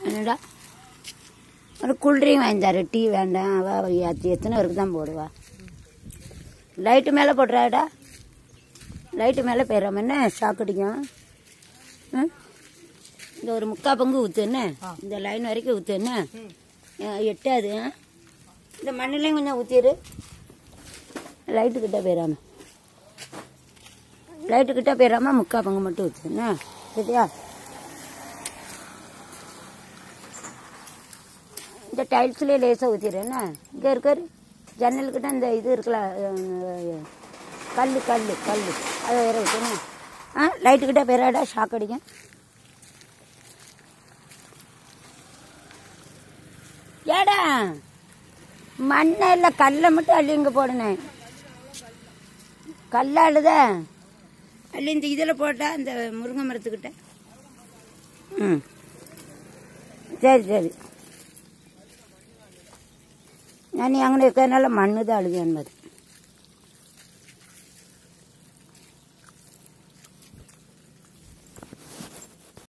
என்னடா ஒரு கூல்ட்ரிங்க் வாங்கி தர டீ வேண்டாம் அவ அவ எத்த- எத்தனை பேருக்கு தான் போடுவா லைட்டு மேலே போட்டுறாடா லைட்டு மேலே போயிடாம என்ன ஷாக் அடிக்கும் ம்? இந்த ஒரு முக்கா பங்கு ஊத்து என்ன இந்த லைன் வரைக்கும் ஊத்து என்ன அஹ் எட்டாது ஆ? இந்த மண்ணுலையும் கொஞ்சம் ஊற்றிடு லைட்டு கிட்ட போயிடாம லைட்டு கிட்ட போயிடாம முக்கா பங்கு மட்டும் ஊத்து என்ன சரியா இந்த டைல்ஸ்லேயே லேசாக ஊற்றிடு என்ன இங்கே இருக்காரு ஜன்னல்கிட்ட இந்த இது இருக்குல்ல அஹ், கல் கல் கல் அதை வேற ஊற்றணும் ஆ லைட்டுக்கிட்ட போயிடாடா ஷாக் அடிக்கும் ஏடா மண்ணை இல்லை கல்லை மட்டும் அள்ளி இங்கே போடுனேன் கல்லா அழுத அள்ளி இந்த இதில் போட்டா இந்த முருங்கை மரத்துக்கிட்ட ம் சரி சரி நான் நீ அங்கே இருக்கிறதுனால மண்ணு தான் அழுது என்பது